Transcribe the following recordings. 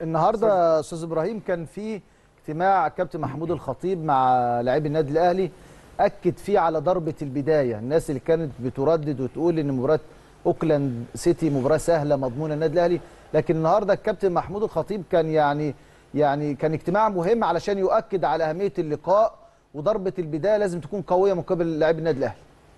النهارده يا استاذ ابراهيم كان في اجتماع كابتن محمود الخطيب مع لاعبي النادي الاهلي اكد فيه على ضربه البدايه الناس اللي كانت بتردد وتقول ان مباراه اوكلاند سيتي مباراه سهله مضمونه النادي الاهلي لكن النهارده الكابتن محمود الخطيب كان يعني يعني كان اجتماع مهم علشان يؤكد على اهميه اللقاء وضربه البدايه لازم تكون قويه من قبل لاعبي النادي الاهلي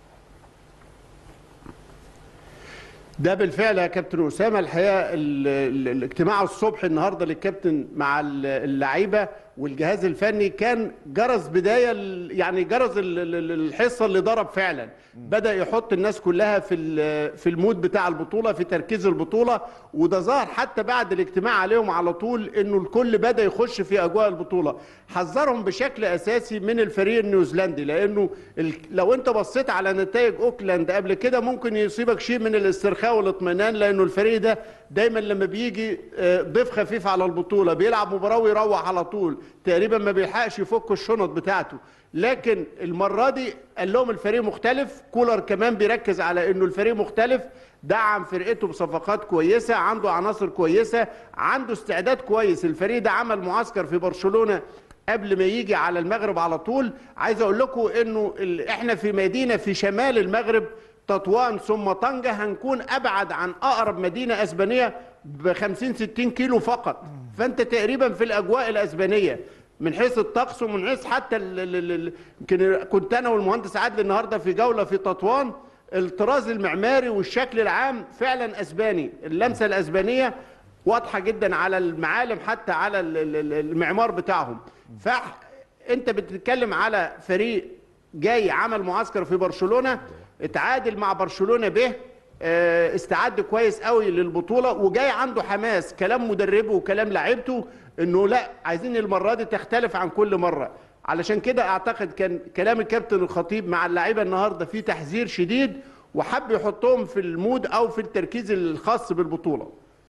ده بالفعل يا كابتن اسامه الحقيقه ال- ال- الاجتماع الصبح النهارده للكابتن مع ال- اللعيبه والجهاز الفني كان جرس بدايه ال- يعني جرس ال- ال- الحصه اللي ضرب فعلا بدا يحط الناس كلها في ال- في المود بتاع البطوله في تركيز البطوله وده ظهر حتى بعد الاجتماع عليهم على طول انه الكل بدا يخش في اجواء البطوله حذرهم بشكل اساسي من الفريق النيوزيلندي لانه ال- لو انت بصيت على نتائج اوكلاند قبل كده ممكن يصيبك شيء من الاسترخاء والاطمئنان لانه الفريق ده دايما لما بيجي آه، ضيف خفيف على البطوله بيلعب مباراه ويروح على طول تقريبا ما بيلحقش يفك الشنط بتاعته لكن المره دي قال لهم الفريق مختلف كولر كمان بيركز على انه الفريق مختلف دعم فرقته بصفقات كويسه عنده عناصر كويسه عنده استعداد كويس الفريق ده عمل معسكر في برشلونه قبل ما يجي على المغرب على طول عايز اقول لكم انه ال- احنا في مدينه في شمال المغرب تطوان ثم طنجة هنكون أبعد عن أقرب مدينة أسبانية ب 50 60 كيلو فقط فأنت تقريبا في الأجواء الأسبانية من حيث الطقس ومن حيث حتى ال- ال- ال- ال- يمكن كنت أنا والمهندس عادل النهاردة في جولة في تطوان الطراز المعماري والشكل العام فعلا أسباني اللمسة الأسبانية واضحة جدا على المعالم حتى على ال- ال- ال- المعمار بتاعهم فأنت بتتكلم على فريق جاي عمل معسكر في برشلونة اتعادل مع برشلونة به آه، استعد كويس قوي للبطولة وجاي عنده حماس كلام مدربه وكلام لعيبته انه لا عايزين المرة دي تختلف عن كل مرة علشان كده اعتقد كان كلام الكابتن الخطيب مع اللعيبة النهاردة فيه تحذير شديد وحب يحطهم في المود او في التركيز الخاص بالبطولة